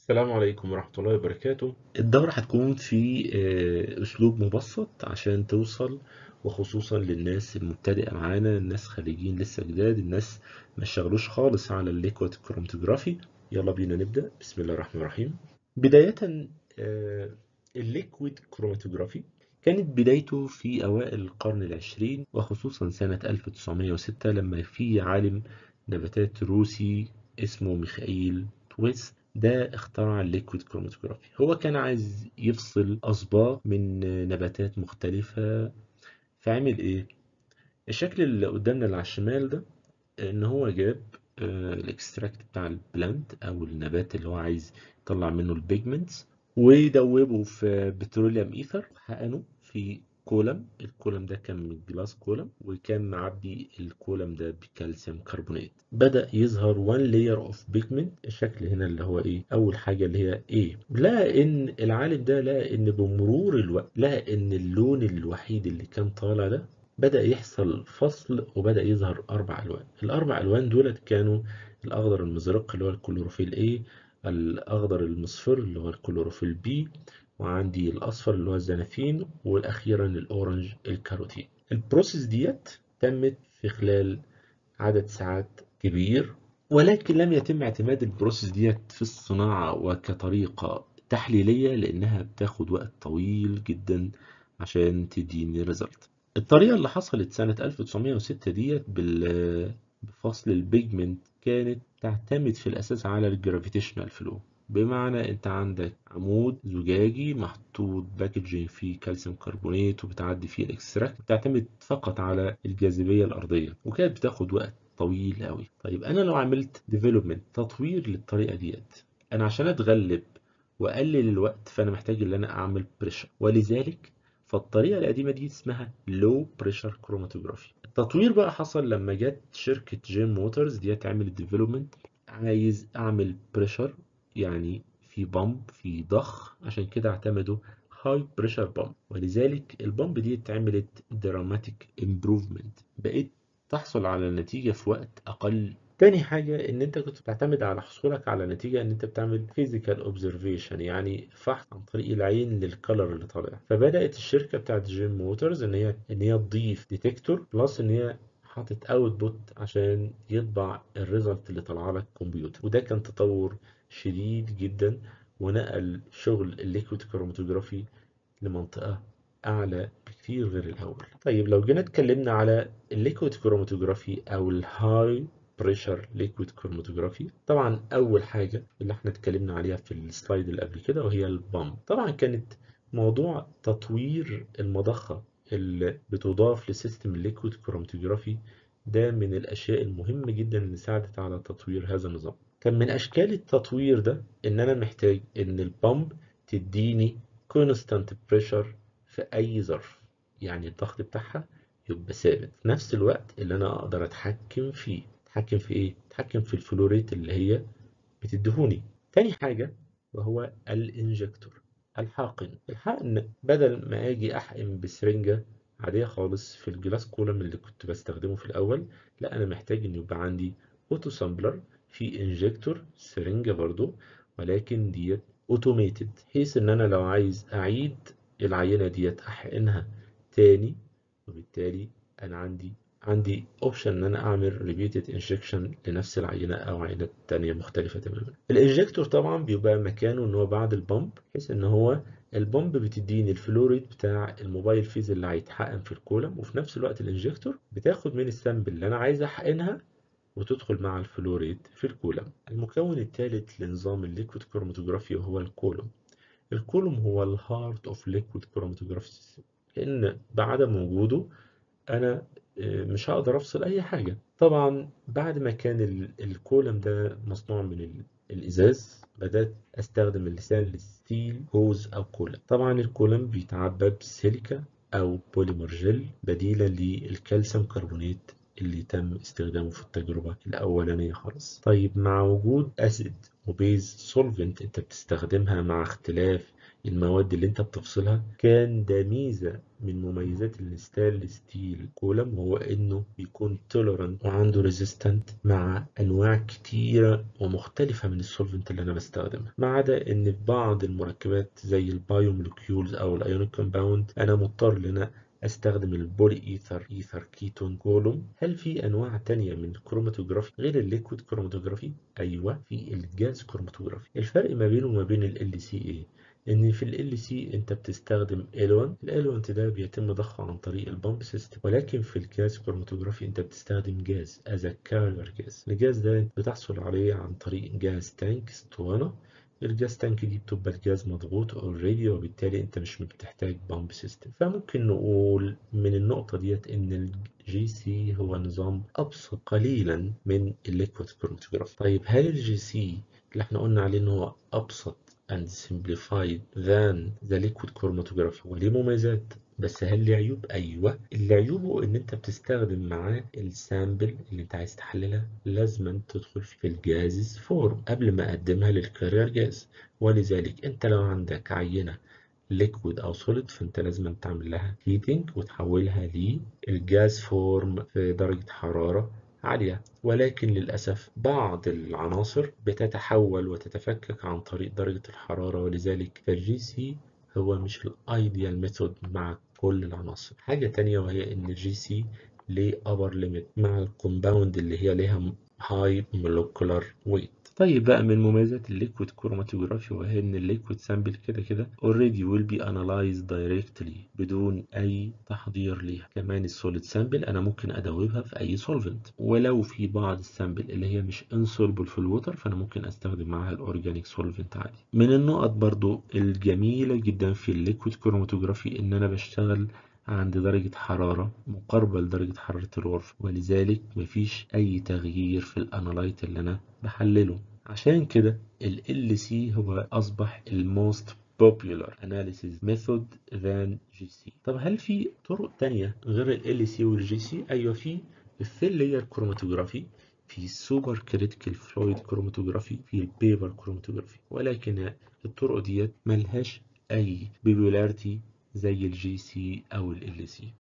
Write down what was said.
السلام عليكم ورحمة الله وبركاته الدورة هتكون في آه، أسلوب مبسط عشان توصل وخصوصا للناس المبتدئة معانا الناس خريجين لسه جداد الناس ما اشتغلوش خالص على الليكويد كروماتوجرافي يلا بينا نبدأ بسم الله الرحمن الرحيم بداية آه، الليكويد كروماتوجرافي كانت بدايته في أوائل القرن العشرين وخصوصا سنة 1906 لما في عالم نباتات روسي اسمه ميخائيل تويس ده اخترع الليكويد كروماتوجرافي هو كان عايز يفصل أصباغ من نباتات مختلفة فعمل إيه؟ الشكل اللي قدامنا اللي على الشمال ده إن هو جاب آه، الاكستراكت بتاع البلانت أو النبات اللي هو عايز يطلع منه البيجمنتس ويدوبه في بتروليوم إيثر حقنه في كولم الكولم ده كان من جلاس كولم وكان معبي الكولم ده بكالسيوم كربونات بدأ يظهر وان لاير اوف بيجمنت الشكل هنا اللي هو ايه اول حاجة اللي هي ايه لقى ان العالم ده لقى ان بمرور الوقت لقى ان اللون الوحيد اللي كان طالع ده بدأ يحصل فصل وبدأ يظهر أربع ألوان الأربع ألوان دولت كانوا الأخضر المزرق اللي هو الكلوروفيل A الأخضر المصفر اللي هو الكلوروفيل B وعندي الأصفر اللي هو الزنافين والأخيرا الأورنج الكاروتين البروسيس ديت تمت في خلال عدد ساعات كبير ولكن لم يتم اعتماد البروسيس ديت في الصناعة وكطريقة تحليلية لأنها بتاخد وقت طويل جدا عشان تديني ريزلت الطريقة اللي حصلت سنة 1906 ديت بال- بفصل البيجمنت كانت تعتمد في الأساس على الجرافيتيشنال فلو بمعنى انت عندك عمود زجاجي محطوط باكجينج فيه كالسيوم كربونات وبتعدي فيه الاكستراكت بتعتمد فقط على الجاذبية الأرضية وكانت بتاخد وقت طويل قوي طيب انا لو عملت ديفلوبمنت تطوير للطريقة ديت انا عشان اتغلب واقلل الوقت فانا محتاج ان انا اعمل بريشر ولذلك فالطريقة القديمة دي اسمها لو بريشر كروماتوجرافي التطوير بقى حصل لما جت شركة جيم موتورز دي تعمل الديفلوبمنت عايز اعمل بريشر يعني في بامب في ضخ عشان كده اعتمدوا هاي بريشر بامب ولذلك البامب دي اتعملت دراماتيك امبروفمنت بقيت تحصل على النتيجة في وقت أقل تاني حاجة إن أنت كنت بتعتمد على حصولك على نتيجة إن أنت بتعمل physical observation يعني فحص عن طريق العين للكلر اللي طالع فبدأت الشركة بتاعت جيم موتورز إن هي إن هي تضيف ديتكتور بلس إن هي حاطط اوتبوت عشان يطبع الريزلت اللي طالعه لك كمبيوتر وده كان تطور شديد جدا ونقل شغل الليكويد كروماتوجرافي لمنطقة أعلى بكتير غير الأول طيب لو جينا اتكلمنا على الليكويد كروماتوجرافي أو الهاي بريشر ليكويد كروماتوجرافي طبعا أول حاجة اللي احنا اتكلمنا عليها في السلايد اللي قبل كده وهي البامب طبعا كانت موضوع تطوير المضخة اللي بتضاف لسيستم الليكويد كروماتوجرافي ده من الأشياء المهمة جدا اللي ساعدت على تطوير هذا النظام كان من أشكال التطوير ده إن أنا محتاج إن البامب تديني constant pressure في أي ظرف يعني الضغط بتاعها يبقى ثابت في نفس الوقت اللي أنا أقدر أتحكم فيه أتحكم في إيه؟ أتحكم في الفلوريت اللي هي بتديهوني تاني حاجة وهو الانجكتور الحاقن الحقن بدل ما أجي أحقن بسرنجة عادية خالص في الجلاس كولم اللي كنت بستخدمه في الأول لا أنا محتاج إن يبقى عندي أوتو سامبلر في انجكتور سرنجة برضو ولكن ديت اوتوميتد بحيث ان انا لو عايز اعيد العينة ديت احقنها تاني وبالتالي انا عندي عندي اوبشن ان انا اعمل ريبيتد انجكشن لنفس العينة او عينات تانية مختلفة تماما الانجكتور طبعا بيبقى مكانه ان هو بعد البامب بحيث ان هو البامب بتديني الفلوريد بتاع الموبايل فيز اللي هيتحقن في الكولم وفي نفس الوقت الانجكتور بتاخد من السامبل اللي انا عايز احقنها وتدخل مع الفلوريد في الكولم المكون الثالث لنظام الليكويد كروماتوجرافي هو الكولوم الكولوم هو الهارت اوف ليكويد كروماتوجرافي سيستم لان بعدم وجوده انا آه، مش هقدر افصل اي حاجه طبعا بعد ما كان ال- الكولم ده مصنوع من ال- الازاز بدات استخدم اللسان الستيل هوز او كولم طبعا الكولم بيتعبى بسيليكا او بوليمر جل بديلا للكالسيوم كربونات اللي تم استخدامه في التجربة الأولانية خالص طيب مع وجود أسيد وبيز سولفنت انت بتستخدمها مع اختلاف المواد اللي انت بتفصلها كان ده ميزة من مميزات الستانلس ستيل كولم هو انه بيكون تولرنت وعنده ريزيستنت مع انواع كتيرة ومختلفة من السولفنت اللي انا بستخدمها ما عدا ان في بعض المركبات زي البايوموليكيولز او الايونيك كومباوند انا مضطر ان انا استخدم البولي ايثر ايثر كيتون كولوم هل في انواع تانية من الكروماتوجرافي غير الليكويد كروماتوجرافي ايوه في الجاز كروماتوجرافي الفرق ما بينه وما بين ال سي ايه ان في ال سي انت بتستخدم الوان الالوان ده بيتم ضخه عن طريق البامب سيستم ولكن في الجاز كروماتوجرافي انت بتستخدم جاز از كارير جاز الجاز ده بتحصل عليه عن طريق جاز تانك اسطوانه الجاز تانك دي بتبقى الجاز مضغوط اوريدي وبالتالي انت مش بتحتاج بامب سيستم فممكن نقول من النقطه ديت ان الجي سي هو نظام ابسط قليلا من الليكويد كروماتوجرافي طيب هل الجي سي اللي احنا قلنا عليه ان هو ابسط and simplified than the liquid chromatography وليه مميزات بس هل ليه عيوب؟ أيوه اللي عيوبه إن أنت بتستخدم معاه السامبل اللي أنت عايز تحللها لازم تدخل في الجازز فورم قبل ما أقدمها للكارير جاز ولذلك أنت لو عندك عينة ليكويد او سوليد فانت لازم تعمل لها هيتنج وتحولها للجاز فورم في درجه حراره عالية ولكن للأسف بعض العناصر بتتحول وتتفكك عن طريق درجة الحرارة ولذلك فالجي سي هو مش الايديال ميثود مع كل العناصر حاجة تانية وهي ان الجي سي ليه upper limit مع الكومباوند اللي هي ليها high molecular weight طيب بقى من مميزات الليكويد كروماتوجرافي وهي ان الليكويد سامبل كده كده already will be analyzed directly بدون اي تحضير ليها كمان السوليد سامبل انا ممكن ادوبها في اي سولفنت ولو في بعض السامبل اللي هي مش insoluble في الوتر فانا ممكن استخدم معاها الاورجانيك سولفنت عادي من النقط برضو الجميلة جدا في الليكويد كروماتوجرافي ان انا بشتغل عند درجة حرارة مقاربة لدرجة حرارة الغرفة ولذلك مفيش أي تغيير في الأنالايت اللي أنا بحلله عشان كده ال LC هو أصبح الموست popular analysis method than GC طب هل في طرق تانية غير ال LC وال GC؟ أيوة في الثين لاير كروماتوجرافي في السوبر كريتيكال فلويد كروماتوجرافي في البيبر كروماتوجرافي ولكن الطرق ديت ملهاش أي بيبولاريتي زي الجي سي أو ال سي